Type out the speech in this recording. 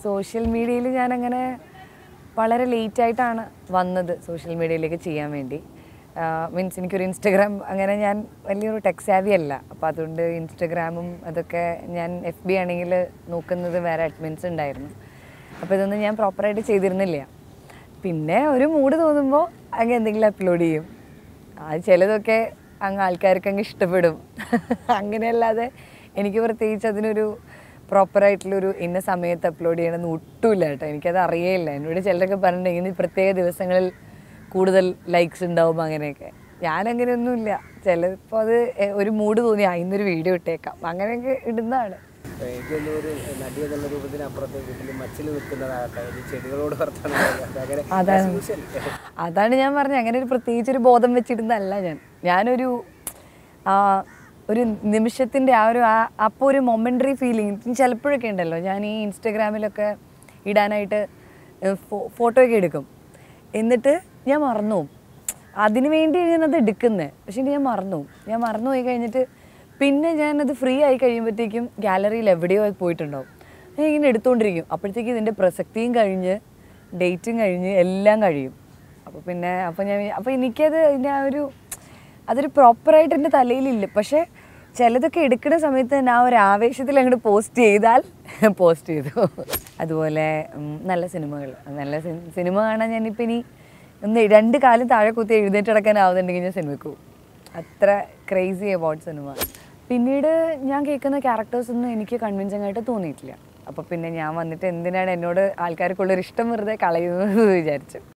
Social മീഡിയയിൽ ഞാനങ്ങനെ വളരെ ലേറ്റ് ആയിട്ടാണ് വന്നത് സോഷ്യൽ മീഡിയയിലേക്ക് ചെയ്യാൻ വേണ്ടി മീൻസ് എനിക്കൊരു ഇൻസ്റ്റഗ്രാം അങ്ങനെ ഞാൻ വലിയൊരു ടെക് സാവി അല്ല അപ്പോൾ അതുകൊണ്ട് ഇൻസ്റ്റഗ്രാമും അതൊക്കെ ഞാൻ എഫ് ബി ആണെങ്കിൽ നോക്കുന്നത് വേറെ അഡ്മിൻസ് ഉണ്ടായിരുന്നു അപ്പോൾ ഇതൊന്നും ഞാൻ പ്രോപ്പറായിട്ട് ചെയ്തിരുന്നില്ല പിന്നെ ഒരു മൂഡ് തോന്നുമ്പോൾ അങ്ങ് എന്തെങ്കിലും അപ്ലോഡ് ചെയ്യും അത് ചിലതൊക്കെ അങ്ങ് ആൾക്കാർക്ക് അങ്ങ് ഇഷ്ടപ്പെടും അങ്ങനെയല്ലാതെ എനിക്ക് പ്രത്യേകിച്ച് അതിനൊരു പ്രോപ്പറായിട്ടുള്ളൊരു ഇന്ന സമയത്ത് അപ്ലോഡ് ചെയ്യണമെന്ന് ഒട്ടുമില്ല കേട്ടോ എനിക്കത് അറിയേയില്ല എന്നോട് ചിലരൊക്കെ പറഞ്ഞിട്ടുണ്ടെങ്കിൽ ഇനി പ്രത്യേക ദിവസങ്ങളിൽ കൂടുതൽ ലൈക്സ് ഉണ്ടാവും അങ്ങനെയൊക്കെ ഞാനങ്ങനെയൊന്നുമില്ല ചിലപ്പോൾ അത് എ- ഒരു മൂഡ് തോന്നി ആ ഇന്നൊരു വീഡിയോ ഇട്ടേക്കാം അങ്ങനെയൊക്കെ ഇടുന്നതാണ് എനിക്കൊന്നും ഒരു നടി എന്നുള്ള രൂപത്തിന് അപ്പുറത്ത് വീട്ടിൽ മച്ചിൽ നിൽക്കുന്നതാകട്ടെ ഈ ചെടികളോട് വർത്തമാനം പറയാം. അങ്ങനെ അതാണ്. as usual. അതാണ് ഞാൻ പറഞ്ഞത് അങ്ങനെ ഒരു പ്രത്യേകിച്ച് ഒരു ബോധം വെച്ചിരുന്നല്ല ഞാൻ ഞാനൊരു ആ ഒരു നിമിഷത്തിൻ്റെ ആ ഒരു ആ അപ്പോൾ ഒരു മൊമെൻ്ററി ഫീലിംഗ് ചിലപ്പോഴൊക്കെ ഉണ്ടല്ലോ ഞാൻ ഈ ഇൻസ്റ്റഗ്രാമിലൊക്കെ ഇടാനായിട്ട് ഫോട്ടോ ഒക്കെ എടുക്കും എന്നിട്ട് ഞാൻ മറന്നു പോകും. അതിന് വേണ്ടി ഞാനത് എടുക്കുന്നത് പക്ഷേ ഞാൻ മറന്നു പോകും. ഞാൻ മറന്നു പോയി കഴിഞ്ഞിട്ട് പിന്നെ ഞാനത് ഫ്രീ ആയി കഴിയുമ്പോഴത്തേക്കും ഗാലറിയിൽ എവിടെയോ പോയിട്ടുണ്ടാവും ഞാൻ ഇങ്ങനെ എടുത്തുകൊണ്ടിരിക്കും അപ്പോഴത്തേക്കും ഇതിൻ്റെ പ്രസക്തിയും കഴിഞ്ഞ് ഡേറ്റും കഴിഞ്ഞ് എല്ലാം കഴിയും അപ്പോൾ പിന്നെ അപ്പോൾ ഞാൻ അപ്പോൾ എനിക്കത് അതിൻ്റെ ആ ഒരു അതൊരു പ്രോപ്പറായിട്ട് എൻ്റെ തലയിലില്ല പക്ഷേ ചിലതൊക്കെ എടുക്കുന്ന സമയത്ത് തന്നെ ആ ഒരു ആവേശത്തിൽ അങ്ങോട്ട് പോസ്റ്റ് ചെയ്താൽ പോസ്റ്റ് ചെയ്തു അതുപോലെ ഉം, നല്ല സിനിമകൾ നല്ല സിനി- സിനിമ കാണാൻ ഞാനിപ്പോൾ ഇനി ഒന്ന് രണ്ട് കാലം താഴെ കുത്തി എഴുന്നേറ്റ് കിടക്കാനാവുന്നുണ്ടെങ്കിൽ ഞാൻ സിനിമയ്ക്ക് പോകും അത്ര ക്രേസി അബൌട്ട് സിനിമ പിന്നീട് ഞാൻ കേൾക്കുന്ന ക്യാരക്ടേഴ്സ് ഒന്നും എനിക്ക് കൺവിൻസിങ് ആയിട്ട് തോന്നിയിട്ടില്ല അപ്പോൾ പിന്നെ ഞാൻ വന്നിട്ട് എന്തിനാണ് എന്നോട് ആൾക്കാർക്കുള്ളൊരു ഇഷ്ടം വെറുതെ കളയുന്നത് എന്ന് വിചാരിച്ചു